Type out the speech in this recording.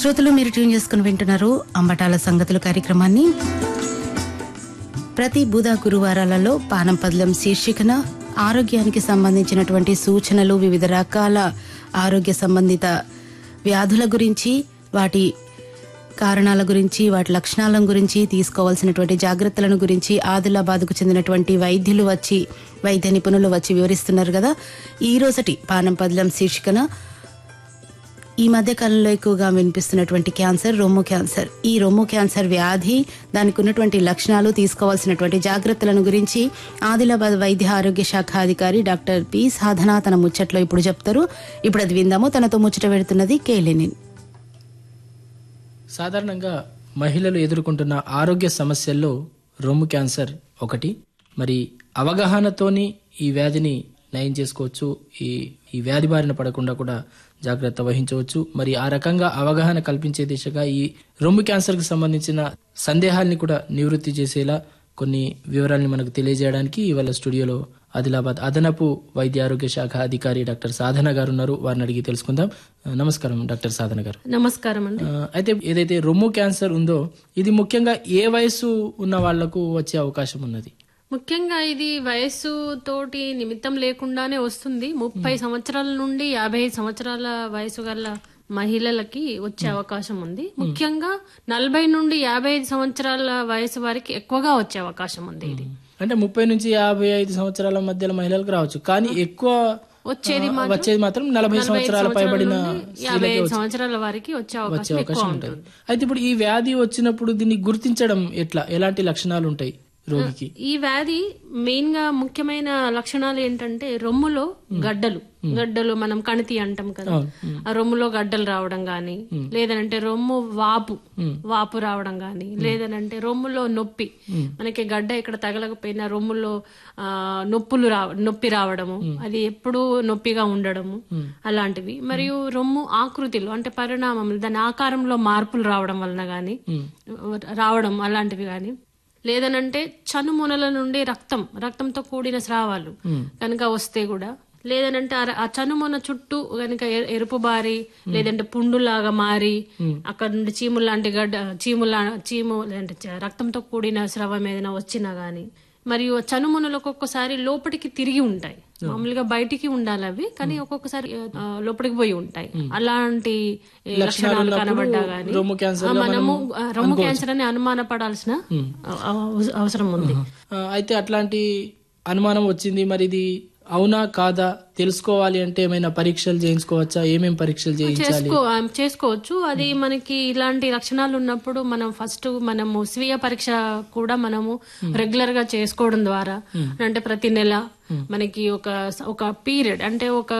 శ్రోతలు మీరు ట్యూన్ చేసుకుని వింటున్నారు అంబటాల సంగతులు కార్యక్రమాన్ని ప్రతి బుధ గురువారాలలో పానం పదలం శీర్షికన ఆరోగ్యానికి సంబంధించినటువంటి సూచనలు వివిధ రకాల ఆరోగ్య సంబంధిత వ్యాధుల గురించి వాటి కారణాల గురించి వాటి లక్షణాల గురించి తీసుకోవాల్సినటువంటి జాగ్రత్తలను గురించి ఆదిలాబాద్కు చెందినటువంటి వైద్యులు వచ్చి వైద్య నిపుణులు వచ్చి వివరిస్తున్నారు కదా ఈ రోజటి పానం పదలం శీర్షికన ఈ మధ్య కాలంలో ఎక్కువగా వినిపిస్తున్నటువంటి క్యాన్సర్ రొమ్ము క్యాన్సర్ ఈ రొమ్ము క్యాన్సర్ వ్యాధి దానికి ఉన్నటువంటి లక్షణాలు తీసుకోవాల్సినటువంటి జాగ్రత్తలను గురించి ఆదిలాబాద్ వైద్య ఆరోగ్య శాఖ అధికారి డాక్టర్ పి సాధన తన ముచ్చట్లో ఇప్పుడు చెప్తారు ఇప్పుడు అది విందాము తనతో ముచ్చట పెడుతున్నది కేలినిన్ సాధారణంగా మహిళలు ఎదుర్కొంటున్న ఆరోగ్య సమస్యల్లో రొమ్ము క్యాన్సర్ ఒకటి మరి అవగాహనతోని ఈ వ్యాధిని నయం చేసుకోవచ్చు ఈ ఈ వ్యాధి బారిన పడకుండా కూడా జాగ్రత్త వహించవచ్చు మరి ఆ రకంగా అవగాహన కల్పించే దిశగా ఈ రొమ్ము క్యాన్సర్కి సంబంధించిన సందేహాల్ని కూడా నివృత్తి చేసేలా కొన్ని వివరాల్ని మనకు తెలియజేయడానికి ఇవాళ స్టూడియోలో ఆదిలాబాద్ అదనపు వైద్య ఆరోగ్య శాఖ అధికారి డాక్టర్ సాధన గారు ఉన్నారు వారిని అడిగి తెలుసుకుందాం నమస్కారం డాక్టర్ సాధన గారు నమస్కారం అండి ఆ, అయితే ఏదైతే రొమ్ము క్యాన్సర్ ఉందో ఇది ముఖ్యంగా ఏ వయసు ఉన్న వాళ్లకు వచ్చే అవకాశం ఉన్నది ముఖ్యంగా ఇది వయస్సు తోటి నిమిత్తం లేకుండానే వస్తుంది ముప్పై సంవత్సరాల నుండి యాభై ఐదు సంవత్సరాల వయసు గల మహిళలకి వచ్చే అవకాశం ఉంది ముఖ్యంగా నలభై నుండి యాభై ఐదు సంవత్సరాల వయసు వారికి ఎక్కువగా వచ్చే అవకాశం ఉంది ఇది అంటే ముప్పై నుంచి యాభై ఐదు సంవత్సరాల మధ్యలో మహిళలకు రావచ్చు కానీ ఎక్కువ వచ్చేది ఆ, వచ్చేది మాత్రం నలభై సంవత్సరాల పైబడిన యాభై ఐదు సంవత్సరాల వారికి వచ్చే వచ్చే అవకాశం ఎక్కువ అవకాశం ఉంటుంది అయితే ఇప్పుడు ఈ వ్యాధి వచ్చినప్పుడు దీన్ని గుర్తించడం ఎట్లా ఎలాంటి లక్షణాలు ఉంటాయి రోగికి ఈ వ్యాధి మెయిన్ గా ముఖ్యమైన లక్షణాలు ఏంటంటే రొమ్ములో గడ్డలు గడ్డలు మనం కణితి అంటాం కదా ఆ రొమ్ములో గడ్డలు రావడం గాని లేదనంటే రొమ్ము వాపు వాపు రావడం గాని లేదనంటే రొమ్ములో నొప్పి మనకి గడ్డ ఇక్కడ తగలకపోయినా రొమ్ములో ఆ నొప్పులు రా నొప్పి రావడము అది ఎప్పుడూ నొప్పిగా ఉండడము అలాంటివి మరియు రొమ్ము ఆకృతిలో అంటే పరిణామం దాని ఆకారంలో మార్పులు రావడం వలన గాని రావడం అలాంటివి గాని లేదనంటే చనుమొనల నుండి రక్తం రక్తంతో కూడిన స్రావాలు కనుక వస్తే కూడా లేదనంటే ఆ- ఆ చనుమొన చుట్టూ కనుక ఎ- ఎరుపు బారి లేదంటే పుండులాగా మారి అక్కడ నుండి చీము లాంటి గడ్డ చీములా చీము లేదంటే చ- రక్తంతో కూడిన స్రవం ఏదైనా వచ్చినా గానీ మరియు చనుమొనలు ఒక్కొక్కసారి లోపలికి తిరిగి ఉంటాయి మామూలుగా బయటికి ఉండాలి అవి కానీ ఒక్కొక్కసారి ఆ, లోపలికి పోయి ఉంటాయి అలాంటి ఏ, లక్షణాలు కనబడ్డా గానీ రొమ్ము క్యాన్సర్ ఆ, మనము ఆ, రొమ్ము క్యాన్సర్ అని అనుమానపడాల్సిన అవ- అవ- అవసరం ఉంది ఆ, అయితే అట్లాంటి అనుమానం వచ్చింది మరి ఇది అవునా కాదా తెలుసుకోవాలి అంటే ఏమైనా పరీక్షలు చేయించుకోవచ్చా ఏమేం పరీక్షలు చేయించాలి చేసుకో ఆ, చేసుకోవచ్చు అది మనకి ఇలాంటి లక్షణాలు ఉన్నప్పుడు మనం ఫస్ట్ మనము స్వీయ పరీక్ష కూడా మనము రెగ్యులర్ గా చేసుకోవడం ద్వారా అంటే ప్రతి నెల మనకి ఒక ఒక పీరియడ్ అంటే ఒక